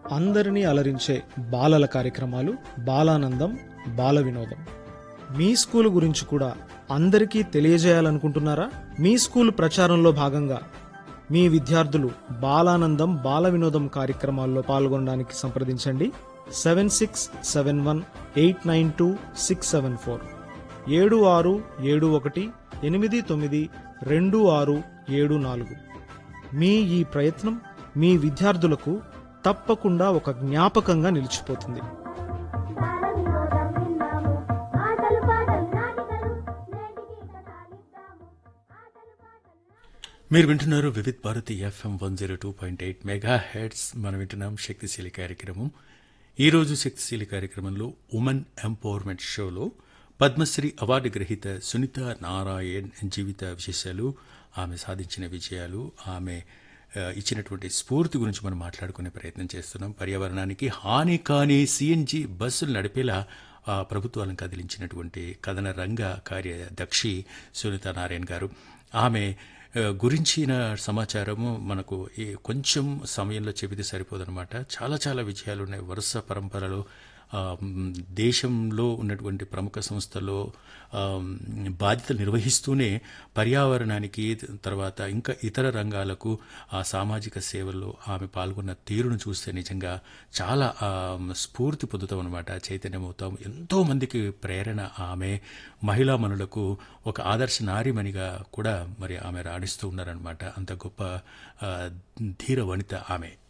అందరినీ అలరించే బాలల కార్యక్రమాలు బాలానందం బాల వినోదం మీ స్కూల్ గురించి కూడా అందరికీ తెలియజేయాలనుకుంటున్నారా మీ స్కూల్ ప్రచారంలో భాగంగా మీ విద్యార్థులు బాలానందం బాల వినోదం కార్యక్రమాల్లో పాల్గొనడానికి సంప్రదించండి seven six seven one eight nine two six seven four ఏడు ఆరు ఏడు ఒకటి ఎనిమిది తొమ్మిది రెండు ఆరు ఏడు నాలుగు మీ ఈ ప్రయత్నం మీ విద్యార్థులకు తప్పకుండా ఒక జ్ఞాపకంగా నిలిచిపోతుంది బాలవినోదం విన్నాము ఆటలు పాటలు నాటికలు నేటికి కథాలిద్దాము ఆటలు పాటలు మీరు వింటున్నారు Vividh Bharati FM one zero two point eight megahertz మనం వింటున్నాం శక్తిశీలి కార్యక్రమం ఈరోజు శక్తిశీలి కార్యక్రమంలో ఉమెన్ ఎంపవర్మెంట్ షోలో పద్మశ్రీ అవార్డు గ్రహీత సునీత నారాయణ్ జీవిత విశేషాలు ఆమె సాధించిన విజయాలు ఆమె ఆ, ఇచ్చినటువంటి స్ఫూర్తి గురించి మనం మాట్లాడుకునే ప్రయత్నం చేస్తున్నాం పర్యావరణానికి హాని కాని సిఎన్జి బస్సులు నడిపేలా ఆ ప్రభుత్వాలను కదిలించినటువంటి కథన రంగ కార్యదక్షి సునీత నారాయణ గారు ఆమె ఆ, గురించిన సమాచారము మనకు ఈ కొంచెం సమయంలో చెబితే సరిపోదన్నమాట చాలా చాలా విజయాలు ఉన్నాయి వరుస పరంపరలో ఆ, మ్, దేశంలో ఉన్నటువంటి ప్రముఖ సంస్థల్లో ఆ, మ్, బాధ్యతలు నిర్వహిస్తూనే పర్యావరణానికి తర్వాత ఇంకా ఇతర రంగాలకు ఆ సామాజిక సేవల్లో ఆమె పాల్గొన్న తీరును చూస్తే నిజంగా చాలా ఆ, స్ఫూర్తి పొందుతాం అనమాట చైతన్యమవుతాం ఎంతో మందికి ప్రేరణ ఆమె మహిళా మనులకు ఒక ఆదర్శ నారిమణిగా కూడా మరి ఆమె రాణిస్తూ ఉన్నారనమాట అంత గొప్ప ఆ, ధీర వనిత ఆమె